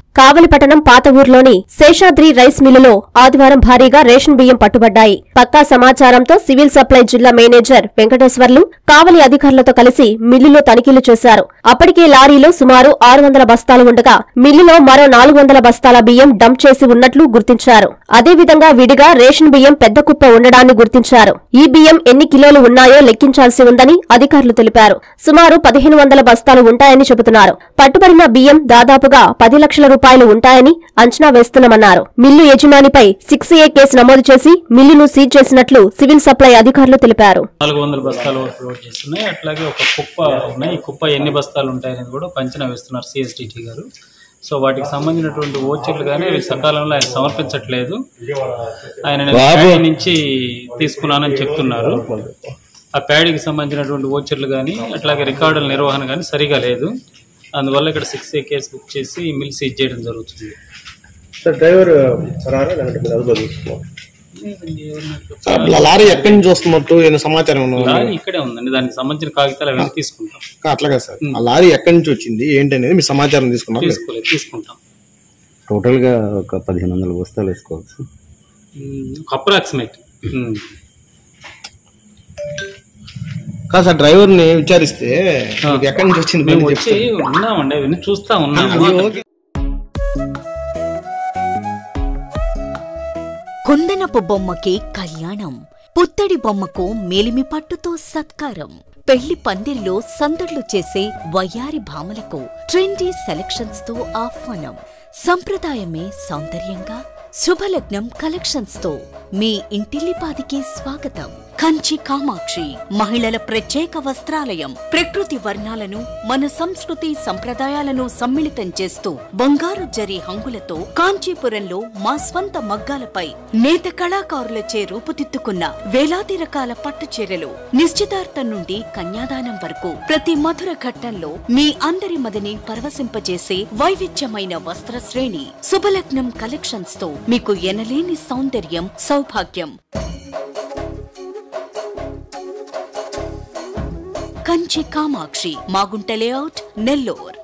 కావలిపట్టణం పాత ఊర్లోని శేషాద్రి రైస్ మిల్లులో ఆదివారం భారీగా రేషన్ బియ్యం పట్టుబడ్డాయి పక్కా సమాచారంతో సివిల్ సప్లై జిల్లా మేనేజర్ వెంకటేశ్వర్లు కావలి అధికారులతో కలిసి మిల్లులో తనిఖీలు చేశారు అప్పటికే లారీలో సుమారు ఆరు వందల బస్తాలు ఉండగా మిల్లులో మరో నాలుగు వందల బస్తాల బియ్యం డంప్ చేసి ఉన్నట్లు గుర్తించారు అదేవిధంగా విడిగా రేషన్ బియ్యం పెద్ద కుప్ప ఉండడాన్ని గుర్తించారు ఈ బియ్యం ఎన్ని కిలోలు ఉన్నాయో లెక్కించాల్సి ఉందని అధికారులు తెలిపారు సుమారు పదిహేను వందల బస్తాలు ఉంటాయని చెబుతున్నారు పట్టుబడిన బియ్యం దాదాపుగా పది లక్షల రూపాయలు ఉంటాయని అంచనా వేస్తున్నామన్నారు మిల్లు యజమానిపై సిక్స్ ఏ కేసు నమోదు చేసి మిల్లును సీజ్ చేసినట్లు సివిల్ సప్లై అధికారులు తెలిపారు నాలుగు వందల బస్తాలు వరకు లోడ్ చేస్తున్నాయి అట్లాగే ఒక కుప్ప ఉన్నాయి ఈ కుప్ప ఎన్ని బస్తాలు ఉంటాయనేది కూడా ఒక అంచనా వేస్తున్నారు సిఎస్డిటి గారు సో వాటికి సంబంధించినటువంటి ఓచర్లు కానీ అవి సకాలంలో ఆయన సమర్పించట్లేదు ఆయన నేను ప్యాడీ నుంచి తీసుకున్నానని చెప్తున్నారు ఆ ప్యాడీకి సంబంధించినటువంటి ఓచర్లు కానీ అట్లాగే రికార్డుల నిర్వహణ కానీ సరిగా లేదు అందువల్ల ఇక్కడ సిక్స్ ఏ కేసు బుక్ చేసి మిల్ సీజ్ చేయడం జరుగుతుంది సార్ డ్రైవర్ రారా లేదంటే మీరు అదుపు చూస్తున్నారు అట్లా లారీ ఎక్కడి నుంచి వస్తున్నట్టు ఏమైనా సమాచారం ఉన్నదా? లారీ ఇక్కడే ఉందండి దానికి సంబంధించిన కాగితాలు అవన్నీ తీసుకుంటాం అట్లాగా సార్ ఆ లారీ ఎక్కడి నుంచి వచ్చింది ఏంటి అనేది మీరు సమాచారం తీసుకున్నారు తీసుకోలేదు తీసుకుంటాం టోటల్ గా ఒక పదిహేను వందల బస్తాలు వేసుకోవచ్చు అప్రాక్సిమేట్ కాదు సార్ డ్రైవర్ ని విచారిస్తే మీకు ఎక్కడి నుంచి వచ్చింది మేము బండి వచ్చి ఉన్నామండి అవన్నీ చూస్తా ఉన్నాము చెప్తారు. ఓకే. కుందనపు బొమ్మకి కళ్యాణం పుత్తడి బొమ్మకు మేలిమి పట్టుతో సత్కారం పెళ్లి పందిర్లో సందడ్లు చేసే వయ్యారి భామలకు ట్రెండీ సెలక్షన్స్ తో ఆహ్వానం సంప్రదాయమే సౌందర్యంగా శుభలగ్నం కలెక్షన్స్ తో మీ ఇంటిల్లిపాదికి స్వాగతం కంచి కామాక్షి మహిళల ప్రత్యేక వస్త్రాలయం ప్రకృతి వర్ణాలను మన సంస్కృతి సంప్రదాయాలను సమ్మిళితం చేస్తూ బంగారు జరి హంగులతో కాంచీపురంలో మా స్వంత మగ్గాలపై నేత కళాకారులచే రూపుదిద్దుకున్న వేలాది రకాల పట్టు చీరలు నిశ్చితార్థం నుండి కన్యాదానం వరకు ప్రతి మధుర ఘట్టంలో మీ అందరి మదిని పరవశింపజేసే వైవిధ్యమైన వస్త్ర శ్రేణి శుభలగ్నం కలెక్షన్స్ తో మీకు ఎనలేని సౌందర్యం సౌభాగ్యం కంచి కామాక్షి మాగుంట లేఅవుట్ నెల్లూర్